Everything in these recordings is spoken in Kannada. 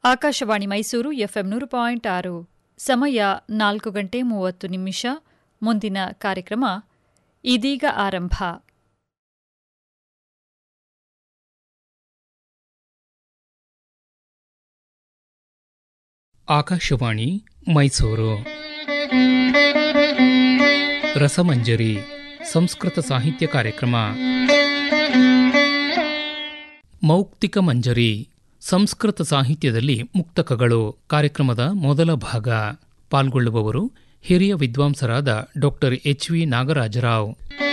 ಆಕಾಶವಾಣಿ ಮೈಸೂರು ಎಫ್ಎಂ ನೂರು ಪಾಯಿಂಟ್ ಆರು ಸಮಯ ನಾಲ್ಕು ಗಂಟೆ ಮೂವತ್ತು ನಿಮಿಷ ಮುಂದಿನ ಕಾರ್ಯಕ್ರಮ ಇದೀಗ ಆರಂಭ ಆಕಾಶವಾಣಿ ಮೈಸೂರು ರಸಮಂಜರಿ ಸಂಸ್ಕೃತ ಸಾಹಿತ್ಯ ಕಾರ್ಯಕ್ರಮ ಮೌಕ್ತಿಕ ಮಂಜರಿ ಸಂಸ್ಕೃತ ಸಾಹಿತ್ಯದಲ್ಲಿ ಮುಕ್ತಕಗಳು ಕಾರ್ಯಕ್ರಮದ ಮೊದಲ ಭಾಗ ಪಾಲ್ಗೊಳ್ಳುವವರು ಹಿರಿಯ ವಿದ್ವಾಂಸರಾದ ಡಾಕ್ಟರ್ ಎಚ್ ವಿ ನಾಗರಾಜರಾವ್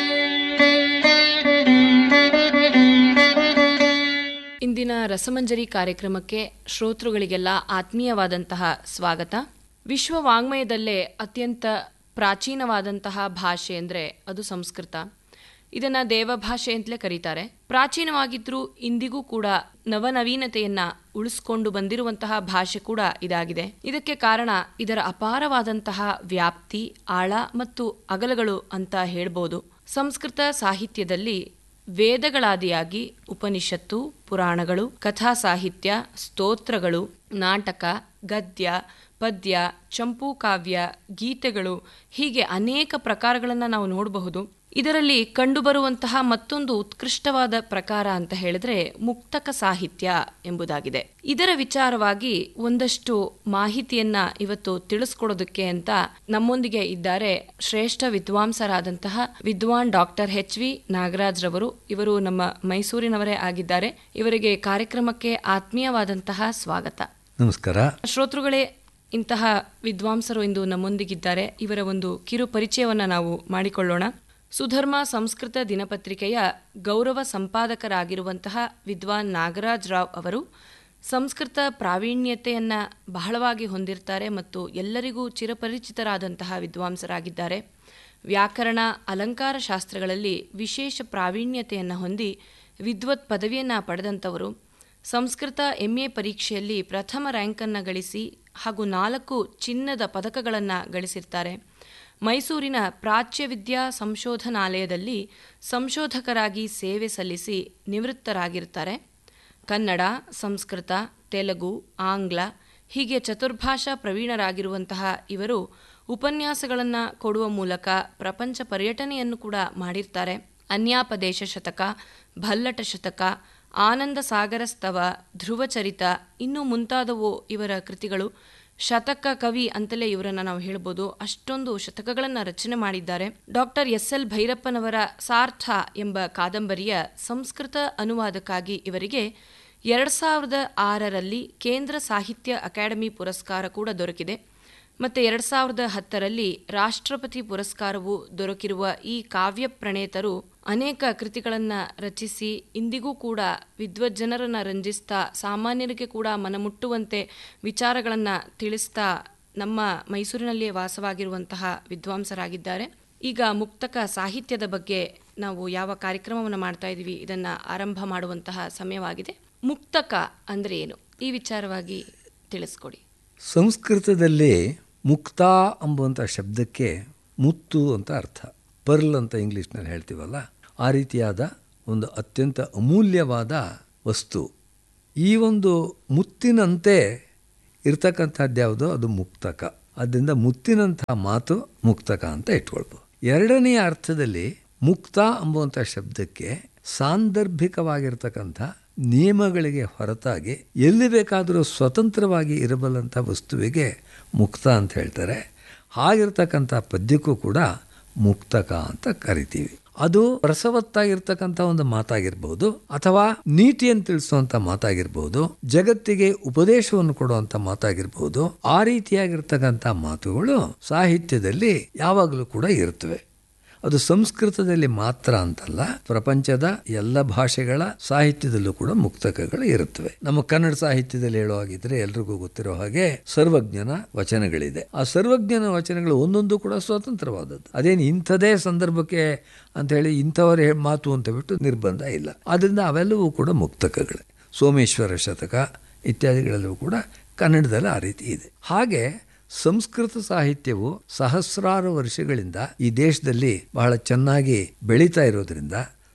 ಇಂದಿನ ರಸಮಂಜರಿ ಕಾರ್ಯಕ್ರಮಕ್ಕೆ ಶ್ರೋತೃಗಳಿಗೆಲ್ಲ ಆತ್ಮೀಯವಾದಂತಹ ಸ್ವಾಗತ ವಿಶ್ವ ವಾಂಗ್ಮಯದಲ್ಲೇ ಅತ್ಯಂತ ಪ್ರಾಚೀನವಾದಂತಹ ಭಾಷೆ ಅಂದರೆ ಅದು ಸಂಸ್ಕೃತ ಇದನ್ನ ದೇವಭಾಷೆ ಅಂತಲೇ ಕರೀತಾರೆ ಪ್ರಾಚೀನವಾಗಿದ್ರೂ ಇಂದಿಗೂ ಕೂಡ ನವನವೀನತೆಯನ್ನ ಉಳಿಸ್ಕೊಂಡು ಬಂದಿರುವಂತಹ ಭಾಷೆ ಕೂಡ ಇದಾಗಿದೆ ಇದಕ್ಕೆ ಕಾರಣ ಇದರ ಅಪಾರವಾದಂತಹ ವ್ಯಾಪ್ತಿ ಆಳ ಮತ್ತು ಅಗಲಗಳು ಅಂತ ಹೇಳ್ಬೋದು ಸಂಸ್ಕೃತ ಸಾಹಿತ್ಯದಲ್ಲಿ ವೇದಗಳಾದಿಯಾಗಿ ಉಪನಿಷತ್ತು ಪುರಾಣಗಳು ಕಥಾ ಸಾಹಿತ್ಯ ಸ್ತೋತ್ರಗಳು ನಾಟಕ ಗದ್ಯ ಪದ್ಯ ಚಂಪೂ ಕಾವ್ಯ ಗೀತೆಗಳು ಹೀಗೆ ಅನೇಕ ಪ್ರಕಾರಗಳನ್ನು ನಾವು ನೋಡಬಹುದು ಇದರಲ್ಲಿ ಕಂಡುಬರುವಂತಹ ಮತ್ತೊಂದು ಉತ್ಕೃಷ್ಟವಾದ ಪ್ರಕಾರ ಅಂತ ಹೇಳಿದ್ರೆ ಮುಕ್ತಕ ಸಾಹಿತ್ಯ ಎಂಬುದಾಗಿದೆ ಇದರ ವಿಚಾರವಾಗಿ ಒಂದಷ್ಟು ಮಾಹಿತಿಯನ್ನ ಇವತ್ತು ತಿಳಿಸ್ಕೊಡೋದಕ್ಕೆ ಅಂತ ನಮ್ಮೊಂದಿಗೆ ಇದ್ದಾರೆ ಶ್ರೇಷ್ಠ ವಿದ್ವಾಂಸರಾದಂತಹ ವಿದ್ವಾನ್ ಡಾಕ್ಟರ್ ಎಚ್ ವಿ ನಾಗರಾಜ್ ರವರು ಇವರು ನಮ್ಮ ಮೈಸೂರಿನವರೇ ಆಗಿದ್ದಾರೆ ಇವರಿಗೆ ಕಾರ್ಯಕ್ರಮಕ್ಕೆ ಆತ್ಮೀಯವಾದಂತಹ ಸ್ವಾಗತ ನಮಸ್ಕಾರ ಶ್ರೋತೃಗಳೇ ಇಂತಹ ವಿದ್ವಾಂಸರು ಇಂದು ನಮ್ಮೊಂದಿಗಿದ್ದಾರೆ ಇವರ ಒಂದು ಕಿರು ಪರಿಚಯವನ್ನ ನಾವು ಮಾಡಿಕೊಳ್ಳೋಣ ಸುಧರ್ಮ ಸಂಸ್ಕೃತ ದಿನಪತ್ರಿಕೆಯ ಗೌರವ ಸಂಪಾದಕರಾಗಿರುವಂತಹ ವಿದ್ವಾನ್ ನಾಗರಾಜ್ ರಾವ್ ಅವರು ಸಂಸ್ಕೃತ ಪ್ರಾವೀಣ್ಯತೆಯನ್ನ ಬಹಳವಾಗಿ ಹೊಂದಿರ್ತಾರೆ ಮತ್ತು ಎಲ್ಲರಿಗೂ ಚಿರಪರಿಚಿತರಾದಂತಹ ವಿದ್ವಾಂಸರಾಗಿದ್ದಾರೆ ವ್ಯಾಕರಣ ಅಲಂಕಾರ ಶಾಸ್ತ್ರಗಳಲ್ಲಿ ವಿಶೇಷ ಪ್ರಾವೀಣ್ಯತೆಯನ್ನು ಹೊಂದಿ ವಿದ್ವತ್ ಪದವಿಯನ್ನ ಪಡೆದಂಥವರು ಸಂಸ್ಕೃತ ಎಂಎ ಪರೀಕ್ಷೆಯಲ್ಲಿ ಪ್ರಥಮ ರ್ಯಾಂಕನ್ನು ಗಳಿಸಿ ಹಾಗೂ ನಾಲ್ಕು ಚಿನ್ನದ ಪದಕಗಳನ್ನು ಗಳಿಸಿರ್ತಾರೆ ಮೈಸೂರಿನ ಪ್ರಾಚ್ಯ ವಿದ್ಯಾ ಸಂಶೋಧನಾಲಯದಲ್ಲಿ ಸಂಶೋಧಕರಾಗಿ ಸೇವೆ ಸಲ್ಲಿಸಿ ನಿವೃತ್ತರಾಗಿರ್ತಾರೆ ಕನ್ನಡ ಸಂಸ್ಕೃತ ತೆಲುಗು ಆಂಗ್ಲ ಹೀಗೆ ಚತುರ್ಭಾಷಾ ಪ್ರವೀಣರಾಗಿರುವಂತಹ ಇವರು ಉಪನ್ಯಾಸಗಳನ್ನು ಕೊಡುವ ಮೂಲಕ ಪ್ರಪಂಚ ಪರ್ಯಟನೆಯನ್ನು ಕೂಡ ಮಾಡಿರ್ತಾರೆ ಅನ್ಯಾಪದೇಶ ಶತಕ ಭಲ್ಲಟ ಶತಕ ಆನಂದ ಸಾಗರ ಸ್ತವ ಧ್ರುವಚರಿತ ಇನ್ನೂ ಮುಂತಾದವು ಇವರ ಕೃತಿಗಳು ಶತಕ ಕವಿ ಅಂತಲೇ ಇವರನ್ನ ನಾವು ಹೇಳ್ಬೋದು ಅಷ್ಟೊಂದು ಶತಕಗಳನ್ನು ರಚನೆ ಮಾಡಿದ್ದಾರೆ ಡಾಕ್ಟರ್ ಎಸ್ ಎಲ್ ಭೈರಪ್ಪನವರ ಸಾರ್ಥ ಎಂಬ ಕಾದಂಬರಿಯ ಸಂಸ್ಕೃತ ಅನುವಾದಕ್ಕಾಗಿ ಇವರಿಗೆ ಎರಡ್ ಸಾವಿರದ ಆರರಲ್ಲಿ ಕೇಂದ್ರ ಸಾಹಿತ್ಯ ಅಕಾಡೆಮಿ ಪುರಸ್ಕಾರ ಕೂಡ ದೊರಕಿದೆ ಮತ್ತೆ ಎರಡ್ ಸಾವಿರದ ಹತ್ತರಲ್ಲಿ ರಾಷ್ಟ್ರಪತಿ ಪುರಸ್ಕಾರವು ದೊರಕಿರುವ ಈ ಕಾವ್ಯ ಪ್ರಣೇತರು ಅನೇಕ ಕೃತಿಗಳನ್ನು ರಚಿಸಿ ಇಂದಿಗೂ ಕೂಡ ವಿದ್ವಜ್ಜನರನ್ನ ರಂಜಿಸ್ತಾ ಸಾಮಾನ್ಯರಿಗೆ ಕೂಡ ಮನಮುಟ್ಟುವಂತೆ ವಿಚಾರಗಳನ್ನು ತಿಳಿಸ್ತಾ ನಮ್ಮ ಮೈಸೂರಿನಲ್ಲಿಯೇ ವಾಸವಾಗಿರುವಂತಹ ವಿದ್ವಾಂಸರಾಗಿದ್ದಾರೆ ಈಗ ಮುಕ್ತಕ ಸಾಹಿತ್ಯದ ಬಗ್ಗೆ ನಾವು ಯಾವ ಕಾರ್ಯಕ್ರಮವನ್ನು ಮಾಡ್ತಾ ಇದ್ದೀವಿ ಇದನ್ನ ಆರಂಭ ಮಾಡುವಂತಹ ಸಮಯವಾಗಿದೆ ಮುಕ್ತಕ ಅಂದ್ರೆ ಏನು ಈ ವಿಚಾರವಾಗಿ ತಿಳಿಸ್ಕೊಡಿ ಸಂಸ್ಕೃತದಲ್ಲಿ ಮುಕ್ತ ಎಂಬುವಂಥ ಶಬ್ದಕ್ಕೆ ಮುತ್ತು ಅಂತ ಅರ್ಥ ಪರ್ಲ್ ಅಂತ ಇಂಗ್ಲೀಷ್ನಲ್ಲಿ ಹೇಳ್ತೀವಲ್ಲ ಆ ರೀತಿಯಾದ ಒಂದು ಅತ್ಯಂತ ಅಮೂಲ್ಯವಾದ ವಸ್ತು ಈ ಒಂದು ಮುತ್ತಿನಂತೆ ಇರ್ತಕ್ಕಂಥದ್ದು ಯಾವುದೋ ಅದು ಮುಕ್ತಕ ಅದರಿಂದ ಮುತ್ತಿನಂಥ ಮಾತು ಮುಕ್ತಕ ಅಂತ ಇಟ್ಕೊಳ್ಬೋದು ಎರಡನೆಯ ಅರ್ಥದಲ್ಲಿ ಮುಕ್ತ ಎಂಬುವಂಥ ಶಬ್ದಕ್ಕೆ ಸಾಂದರ್ಭಿಕವಾಗಿರ್ತಕ್ಕಂಥ ನಿಯಮಗಳಿಗೆ ಹೊರತಾಗಿ ಎಲ್ಲಿ ಬೇಕಾದರೂ ಸ್ವತಂತ್ರವಾಗಿ ಇರಬಲ್ಲಂಥ ವಸ್ತುವಿಗೆ ಮುಕ್ತ ಅಂತ ಹೇಳ್ತಾರೆ ಹಾಗಿರ್ತಕ್ಕಂಥ ಪದ್ಯಕ್ಕೂ ಕೂಡ ಮುಕ್ತಕ ಅಂತ ಕರಿತೀವಿ ಅದು ರಸವತ್ತಾಗಿರ್ತಕ್ಕಂಥ ಒಂದು ಮಾತಾಗಿರ್ಬೋದು ಅಥವಾ ನೀತಿಯನ್ನು ತಿಳಿಸುವಂತ ಮಾತಾಗಿರ್ಬೋದು ಜಗತ್ತಿಗೆ ಉಪದೇಶವನ್ನು ಕೊಡುವಂತ ಮಾತಾಗಿರ್ಬೋದು ಆ ರೀತಿಯಾಗಿರ್ತಕ್ಕಂಥ ಮಾತುಗಳು ಸಾಹಿತ್ಯದಲ್ಲಿ ಯಾವಾಗಲೂ ಕೂಡ ಇರುತ್ತವೆ ಅದು ಸಂಸ್ಕೃತದಲ್ಲಿ ಮಾತ್ರ ಅಂತಲ್ಲ ಪ್ರಪಂಚದ ಎಲ್ಲ ಭಾಷೆಗಳ ಸಾಹಿತ್ಯದಲ್ಲೂ ಕೂಡ ಮುಕ್ತಕಗಳು ಇರುತ್ತವೆ ನಮ್ಮ ಕನ್ನಡ ಸಾಹಿತ್ಯದಲ್ಲಿ ಹೇಳೋ ಹಾಗಿದ್ರೆ ಎಲ್ರಿಗೂ ಗೊತ್ತಿರೋ ಹಾಗೆ ಸರ್ವಜ್ಞನ ವಚನಗಳಿದೆ ಆ ಸರ್ವಜ್ಞನ ವಚನಗಳು ಒಂದೊಂದು ಕೂಡ ಸ್ವತಂತ್ರವಾದದ್ದು ಅದೇನು ಇಂಥದೇ ಸಂದರ್ಭಕ್ಕೆ ಅಂತ ಹೇಳಿ ಇಂಥವರೇ ಮಾತು ಅಂತ ಬಿಟ್ಟು ನಿರ್ಬಂಧ ಇಲ್ಲ ಆದ್ರಿಂದ ಅವೆಲ್ಲವೂ ಕೂಡ ಮುಕ್ತಕಗಳೇ ಸೋಮೇಶ್ವರ ಶತಕ ಇತ್ಯಾದಿಗಳೆಲ್ಲವೂ ಕೂಡ ಕನ್ನಡದಲ್ಲಿ ಆ ರೀತಿ ಇದೆ ಹಾಗೆ ಸಂಸ್ಕೃತ ಸಾಹಿತ್ಯವು ಸಹಸ್ರಾರು ವರ್ಷಗಳಿಂದ ಈ ದೇಶದಲ್ಲಿ ಬಹಳ ಚೆನ್ನಾಗಿ ಬೆಳೀತಾ ಇರೋದ್ರಿಂದ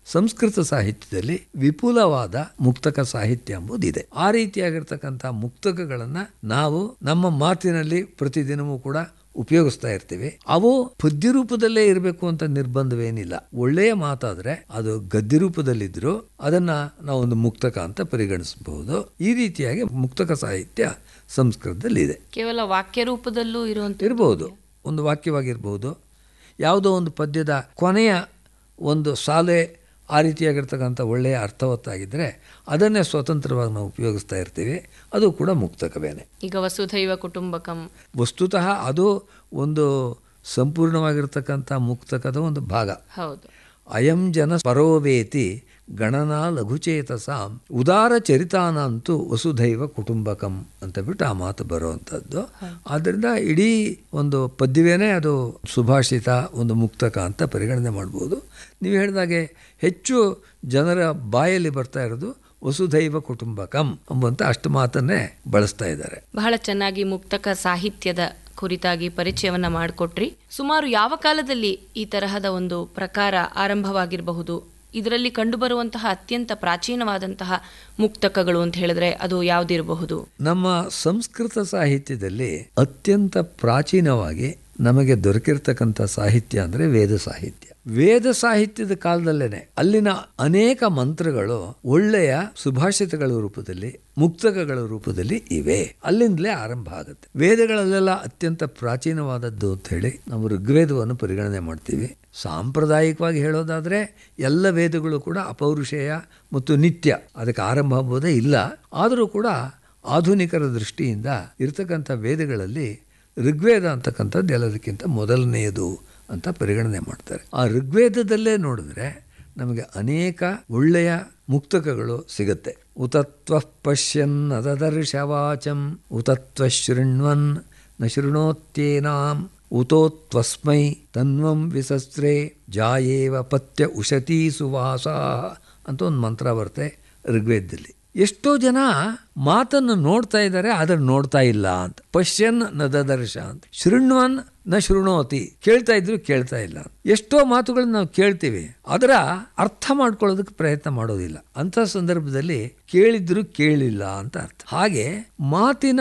ಸಂಸ್ಕೃತ ಸಾಹಿತ್ಯದಲ್ಲಿ ವಿಪುಲವಾದ ಮುಕ್ತಕ ಸಾಹಿತ್ಯ ಎಂಬುದಿದೆ ಆ ರೀತಿಯಾಗಿರ್ತಕ್ಕಂಥ ಮುಕ್ತಕಗಳನ್ನು ನಾವು ನಮ್ಮ ಮಾತಿನಲ್ಲಿ ಪ್ರತಿದಿನವೂ ಕೂಡ ಉಪಯೋಗಿಸ್ತಾ ಇರ್ತೀವಿ ಅವು ಪದ್ಯ ರೂಪದಲ್ಲೇ ಇರಬೇಕು ಅಂತ ನಿರ್ಬಂಧವೇನಿಲ್ಲ ಒಳ್ಳೆಯ ಮಾತಾದ್ರೆ ಅದು ಗದ್ಯ ರೂಪದಲ್ಲಿದ್ರು ಅದನ್ನ ನಾವು ಒಂದು ಮುಕ್ತಕ ಅಂತ ಪರಿಗಣಿಸಬಹುದು ಈ ರೀತಿಯಾಗಿ ಮುಕ್ತಕ ಸಾಹಿತ್ಯ ಸಂಸ್ಕೃತದಲ್ಲಿ ಇದೆ ಕೇವಲ ವಾಕ್ಯ ರೂಪದಲ್ಲೂ ಇರುವಂತ ಇರಬಹುದು ಒಂದು ವಾಕ್ಯವಾಗಿರ್ಬೋದು ಯಾವುದೋ ಒಂದು ಪದ್ಯದ ಕೊನೆಯ ಒಂದು ಸಾಲೆ ಆ ರೀತಿಯಾಗಿರ್ತಕ್ಕಂಥ ಒಳ್ಳೆಯ ಅರ್ಥವತ್ತಾಗಿದ್ದರೆ ಅದನ್ನೇ ಸ್ವತಂತ್ರವಾಗಿ ನಾವು ಉಪಯೋಗಿಸ್ತಾ ಇರ್ತೀವಿ ಅದು ಕೂಡ ಮುಕ್ತಕವೇನೆ ಈಗ ವಸುಧೈವ ಕುಟುಂಬಕಂ ವಸ್ತುತಃ ಅದು ಒಂದು ಸಂಪೂರ್ಣವಾಗಿರ್ತಕ್ಕಂಥ ಮುಕ್ತಕದ ಒಂದು ಭಾಗ ಹೌದು ಅಯಂ ಜನ ಪರೋವೇತಿ ಗಣನಾ ಲಘುಚೇತಸಾಂ ಉದಾರ ಚರಿತಾನಂತೂ ವಸುಧೈವ ಕುಟುಂಬಕಂ ಅಂತ ಬಿಟ್ಟು ಆ ಮಾತು ಬರುವಂಥದ್ದು ಆದ್ದರಿಂದ ಇಡೀ ಒಂದು ಪದ್ಯವೇನೇ ಅದು ಸುಭಾಷಿತ ಒಂದು ಮುಕ್ತಕ ಅಂತ ಪರಿಗಣನೆ ಮಾಡ್ಬೋದು ನೀವು ಹೇಳಿದಾಗೆ ಹೆಚ್ಚು ಜನರ ಬಾಯಲ್ಲಿ ಬರ್ತಾ ಇರೋದು ವಸುಧೈವ ಕುಟುಂಬಕಂ ಎಂಬಂತ ಅಷ್ಟು ಮಾತನ್ನೇ ಬಳಸ್ತಾ ಇದ್ದಾರೆ ಬಹಳ ಚೆನ್ನಾಗಿ ಮುಕ್ತಕ ಸಾಹಿತ್ಯದ ಕುರಿತಾಗಿ ಪರಿಚಯವನ್ನ ಮಾಡಿಕೊಟ್ರಿ ಸುಮಾರು ಯಾವ ಕಾಲದಲ್ಲಿ ಈ ತರಹದ ಒಂದು ಪ್ರಕಾರ ಆರಂಭವಾಗಿರಬಹುದು ಇದರಲ್ಲಿ ಕಂಡುಬರುವಂತಹ ಅತ್ಯಂತ ಪ್ರಾಚೀನವಾದಂತಹ ಮುಕ್ತಕಗಳು ಅಂತ ಹೇಳಿದ್ರೆ ಅದು ಯಾವುದಿರಬಹುದು ನಮ್ಮ ಸಂಸ್ಕೃತ ಸಾಹಿತ್ಯದಲ್ಲಿ ಅತ್ಯಂತ ಪ್ರಾಚೀನವಾಗಿ ನಮಗೆ ದೊರಕಿರ್ತಕ್ಕಂಥ ಸಾಹಿತ್ಯ ಅಂದರೆ ವೇದ ಸಾಹಿತ್ಯ ವೇದ ಸಾಹಿತ್ಯದ ಕಾಲದಲ್ಲೇನೆ ಅಲ್ಲಿನ ಅನೇಕ ಮಂತ್ರಗಳು ಒಳ್ಳೆಯ ಸುಭಾಷಿತಗಳ ರೂಪದಲ್ಲಿ ಮುಕ್ತಕಗಳ ರೂಪದಲ್ಲಿ ಇವೆ ಅಲ್ಲಿಂದಲೇ ಆರಂಭ ಆಗುತ್ತೆ ವೇದಗಳಲ್ಲೆಲ್ಲ ಅತ್ಯಂತ ಪ್ರಾಚೀನವಾದದ್ದು ಅಂತ ಹೇಳಿ ನಾವು ಋಗ್ವೇದವನ್ನು ಪರಿಗಣನೆ ಮಾಡ್ತೀವಿ ಸಾಂಪ್ರದಾಯಿಕವಾಗಿ ಹೇಳೋದಾದರೆ ಎಲ್ಲ ವೇದಗಳು ಕೂಡ ಅಪೌರುಷೇಯ ಮತ್ತು ನಿತ್ಯ ಅದಕ್ಕೆ ಆರಂಭ ಎಂಬುದೇ ಇಲ್ಲ ಆದರೂ ಕೂಡ ಆಧುನಿಕರ ದೃಷ್ಟಿಯಿಂದ ಇರತಕ್ಕಂಥ ವೇದಗಳಲ್ಲಿ ಋಗ್ವೇದ ಅಂತಕ್ಕಂಥದ್ದು ಎಲ್ಲದಕ್ಕಿಂತ ಮೊದಲನೆಯದು ಅಂತ ಪರಿಗಣನೆ ಮಾಡ್ತಾರೆ ಆ ಋಗ್ವೇದದಲ್ಲೇ ನೋಡಿದ್ರೆ ನಮಗೆ ಅನೇಕ ಒಳ್ಳೆಯ ಮುಕ್ತಕಗಳು ಸಿಗುತ್ತೆ ಉತತ್ವ ಪಶ್ಯನ್ ಅದದರ್ಶವಾಚಂ ಉತತ್ವ ಶೃಣ್ವನ್ ನ ಶೃಣೋತ್ಯೇನಾಂ ಉತೋತ್ವಸ್ಮೈ ತನ್ವಂ ವಿಸಸ್ರೇ ಜಾಯೇವ ಪತ್ಯ ಉಷತೀ ಸುವಾಸ ಅಂತ ಒಂದು ಮಂತ್ರ ಬರುತ್ತೆ ಋಗ್ವೇದದಲ್ಲಿ ಎಷ್ಟೋ ಜನ ಮಾತನ್ನು ನೋಡ್ತಾ ಇದ್ದಾರೆ ಆದರೆ ನೋಡ್ತಾ ಇಲ್ಲ ಅಂತ ಪಶ್ಯನ್ ನದದರ್ಶ ಅಂತ ಶೃಣ್ವನ್ ನ ಶೃಣೋತಿ ಕೇಳ್ತಾ ಇದ್ರು ಕೇಳ್ತಾ ಇಲ್ಲ ಎಷ್ಟೋ ಮಾತುಗಳನ್ನ ನಾವು ಕೇಳ್ತೀವಿ ಅದರ ಅರ್ಥ ಮಾಡ್ಕೊಳ್ಳೋದಕ್ಕೆ ಪ್ರಯತ್ನ ಮಾಡೋದಿಲ್ಲ ಅಂತ ಸಂದರ್ಭದಲ್ಲಿ ಕೇಳಿದ್ರು ಕೇಳಿಲ್ಲ ಅಂತ ಅರ್ಥ ಹಾಗೆ ಮಾತಿನ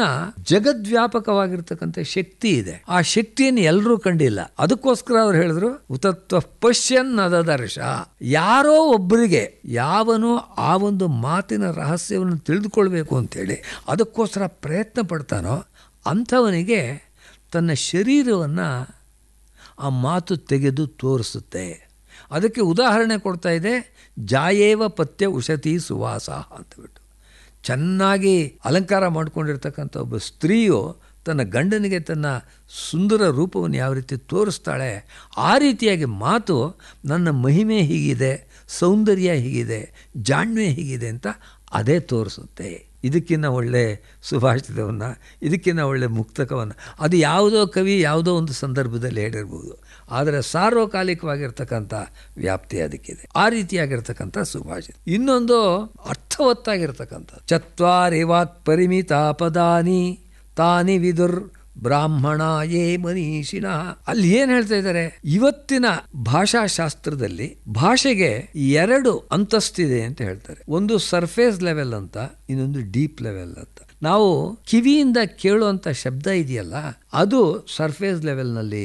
ಜಗದ್ವ್ಯಾಪಕವಾಗಿರ್ತಕ್ಕಂಥ ಶಕ್ತಿ ಇದೆ ಆ ಶಕ್ತಿಯನ್ನು ಎಲ್ಲರೂ ಕಂಡಿಲ್ಲ ಅದಕ್ಕೋಸ್ಕರ ಅವ್ರು ಹೇಳಿದ್ರು ಉತತ್ವ ಪಶ್ಯನ್ ಅದದರ್ಶ ಯಾರೋ ಒಬ್ಬರಿಗೆ ಯಾವನು ಆ ಒಂದು ಮಾತಿನ ರಹಸ್ಯವನ್ನು ತಿಳಿದುಕೊಳ್ಬೇಕು ಅಂತೇಳಿ ಅದಕ್ಕೋಸ್ಕರ ಪ್ರಯತ್ನ ಪಡ್ತಾನೋ ಅಂಥವನಿಗೆ ತನ್ನ ಶರೀರವನ್ನು ಆ ಮಾತು ತೆಗೆದು ತೋರಿಸುತ್ತೆ ಅದಕ್ಕೆ ಉದಾಹರಣೆ ಕೊಡ್ತಾ ಇದೆ ಜಾಯೇವ ಪಥ್ಯ ಉಷತಿ ಸುವಾಸ ಅಂತಬಿಟ್ಟು ಚೆನ್ನಾಗಿ ಅಲಂಕಾರ ಮಾಡ್ಕೊಂಡಿರ್ತಕ್ಕಂಥ ಒಬ್ಬ ಸ್ತ್ರೀಯು ತನ್ನ ಗಂಡನಿಗೆ ತನ್ನ ಸುಂದರ ರೂಪವನ್ನು ಯಾವ ರೀತಿ ತೋರಿಸ್ತಾಳೆ ಆ ರೀತಿಯಾಗಿ ಮಾತು ನನ್ನ ಮಹಿಮೆ ಹೀಗಿದೆ ಸೌಂದರ್ಯ ಹೀಗಿದೆ ಜಾಣ್ಮೆ ಹೀಗಿದೆ ಅಂತ ಅದೇ ತೋರಿಸುತ್ತೆ ಇದಕ್ಕಿಂತ ಒಳ್ಳೆ ಸುಭಾಷಿತವನ್ನು ಇದಕ್ಕಿಂತ ಒಳ್ಳೆ ಮುಕ್ತಕವನ್ನು ಅದು ಯಾವುದೋ ಕವಿ ಯಾವುದೋ ಒಂದು ಸಂದರ್ಭದಲ್ಲಿ ಹೇಳಿರ್ಬೋದು ಆದರೆ ಸಾರ್ವಕಾಲಿಕವಾಗಿರ್ತಕ್ಕಂಥ ವ್ಯಾಪ್ತಿ ಅದಕ್ಕಿದೆ ಆ ರೀತಿಯಾಗಿರ್ತಕ್ಕಂಥ ಸುಭಾಷಿತ ಇನ್ನೊಂದು ಅರ್ಥವತ್ತಾಗಿರ್ತಕ್ಕಂಥ ಚತ್ವಾರಿ ವಾಕ್ ಪರಿಮಿತ ಪದಾನಿ ತಾನಿ ವಿದುರ್ ಬ್ರಾಹ್ಮಣ ಯೇ ಮನೀಷಿನ ಅಲ್ಲಿ ಏನ್ ಹೇಳ್ತಾ ಇದ್ದಾರೆ ಇವತ್ತಿನ ಭಾಷಾಶಾಸ್ತ್ರದಲ್ಲಿ ಭಾಷೆಗೆ ಎರಡು ಅಂತಸ್ತಿದೆ ಅಂತ ಹೇಳ್ತಾರೆ ಒಂದು ಸರ್ಫೇಸ್ ಲೆವೆಲ್ ಅಂತ ಇನ್ನೊಂದು ಡೀಪ್ ಲೆವೆಲ್ ಅಂತ ನಾವು ಕಿವಿಯಿಂದ ಕೇಳುವಂತ ಶಬ್ದ ಇದೆಯಲ್ಲ ಅದು ಸರ್ಫೇಸ್ ಲೆವೆಲ್ನಲ್ಲಿ